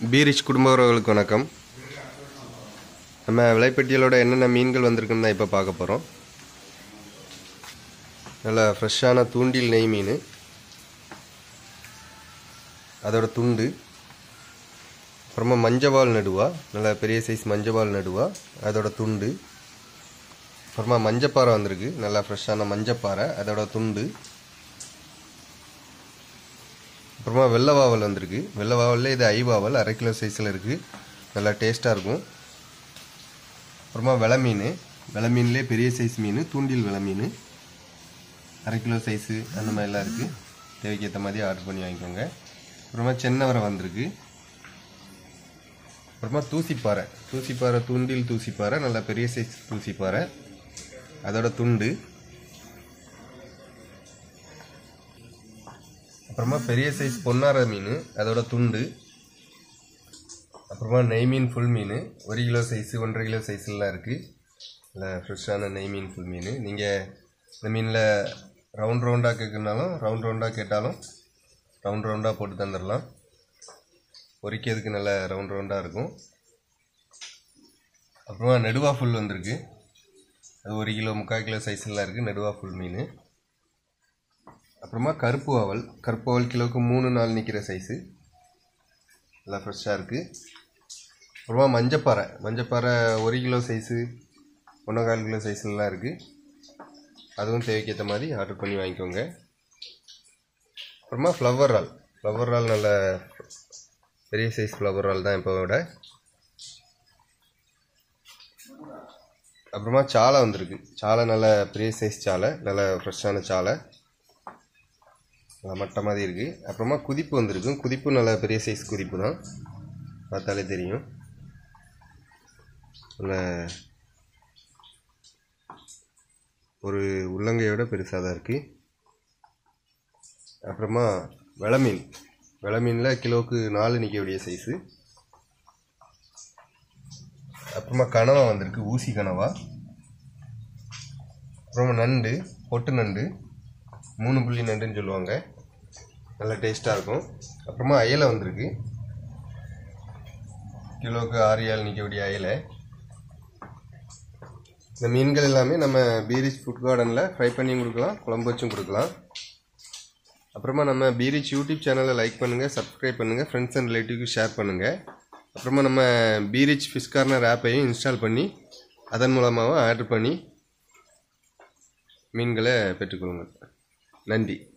பீரிச் குடும்ப உறவுகளுக்கு வணக்கம் நம்ம விலைப்பட்டியலோட என்னென்ன மீன்கள் வந்திருக்குன்னு தான் இப்போ பார்க்க போகிறோம் நல்லா ஃப்ரெஷ்ஷான தூண்டில் நெய் மீன் அதோட துண்டு அப்புறமா மஞ்சவால் நடுவா நல்லா பெரிய சைஸ் மஞ்சவால் நடுவா அதோட துண்டு அப்புறமா மஞ்சப்பாறை வந்திருக்கு நல்லா ஃப்ரெஷ்ஷான மஞ்சப்பாறை அதோட துண்டு அப்புறமா வெள்ளை வாவல் வந்திருக்கு வெள்ளை வாவலில் இது ஐ வாவல் அரை கிலோ சைஸில் இருக்குது நல்லா டேஸ்ட்டாக இருக்கும் அப்புறமா வெலை மீன் வெலை மீன்லேயே பெரிய சைஸ் மீன் தூண்டில் வெலை மீன் அரை கிலோ சைஸு அந்த மாதிரிலாம் இருக்குது தேவைக்கு ஏற்ற மாதிரி ஆர்டர் பண்ணி வாங்கிக்கோங்க அப்புறமா சென்னவரை வந்திருக்கு அப்புறமா தூசிப்பாறை தூசிப்பாறை தூண்டில் தூசிப்பாறை நல்லா பெரிய சைஸ் தூசிப்பாறை அதோட துண்டு அப்புறமா பெரிய சைஸ் பொன்னார மீன் அதோட துண்டு அப்புறமா நெய் மீன் ஃபுல் மீன் ஒரு கிலோ சைஸு ஒன்றரை கிலோ சைஸ்லாம் இருக்குது இல்லை ஃப்ரெஷ்ஷான நெய் மீன் ஃபுல் மீன் நீங்கள் இந்த மீனில் ரவுண்ட் ரவுண்டாக கேட்குனாலும் ரவுண்ட் ரவுண்டாக கேட்டாலும் ரவுண்ட் ரவுண்டாக போட்டு தந்துடலாம் பொரிக்கிறதுக்கு நல்ல ரவுண்ட் ரவுண்டாக இருக்கும் அப்புறமா நெடுவா ஃபுல் வந்திருக்கு அது ஒரு கிலோ முக்கால் கிலோ சைஸ்லாம் இருக்குது நெடுவா ஃபுல் மீன் அப்புறமா கருப்பு அவல் கருப்பு அவல் கிலோவுக்கு மூணு நாள் நிற்கிற சைஸு நல்லா ஃப்ரெஷ்ஷாக இருக்குது அப்புறமா மஞ்சப்பாறை மஞ்சப்பாறை ஒரு கிலோ சைஸு ஒன்றேகால் கிலோ சைஸ்லாம் இருக்குது அதுவும் தேவைக்கேற்ற மாதிரி ஆர்டர் பண்ணி வாங்கிக்கோங்க அப்புறமா ஃப்ளவர் ரால் ஃப்ளவர் ரால் நல்ல பெரிய சைஸ் ஃப்ளவர் ரால் தான் இப்போ விட அப்புறமா சாலை வந்திருக்கு சாலை நல்ல பெரிய சைஸ் சாலை நல்ல ஃப்ரெஷ்ஷான சாலை நல்லா மட்டை மாதிரி இருக்குது அப்புறமா குதிப்பு வந்திருக்கு குதிப்பு நல்ல பெரிய சைஸ் குதிப்பு தான் பார்த்தாலே தெரியும் நல்ல ஒரு உள்ளங்கையோட பெருசாக தான் இருக்குது அப்புறமா வெலை மீன் வெலை மீனில் கிலோவுக்கு நாலு நிற்கக்கூடிய சைஸு அப்புறமா கனவா வந்திருக்கு ஊசி கனவா அப்புறமா நண்டு பொட்டு நண்டு மூணு புள்ளி நண்டுன்னு சொல்லுவாங்க நல்லா டேஸ்ட்டாக இருக்கும் அப்புறமா அயலை வந்திருக்கு கிலோவுக்கு ஆறு ஏழு நிற்கக்கூடிய அயலை இந்த மீன்கள் எல்லாமே நம்ம பீரிச் ஃபுட் கார்டனில் ஃப்ரை பண்ணியும் கொடுக்கலாம் குழம்பு வச்சும் கொடுக்கலாம் அப்புறமா நம்ம பீரிச் யூடியூப் சேனலை லைக் பண்ணுங்கள் சப்ஸ்கிரைப் பண்ணுங்கள் ஃப்ரெண்ட்ஸ் அண்ட் ரிலேட்டிவ்க்கு ஷேர் பண்ணுங்கள் அப்புறமா நம்ம பீரிச் ஃபிஷ் கார்னர் ஆப்பையும் இன்ஸ்டால் பண்ணி அதன் மூலமாகவும் ஆர்டர் பண்ணி மீன்களை பெற்றுக்கொள்ளுங்கள் நன்றி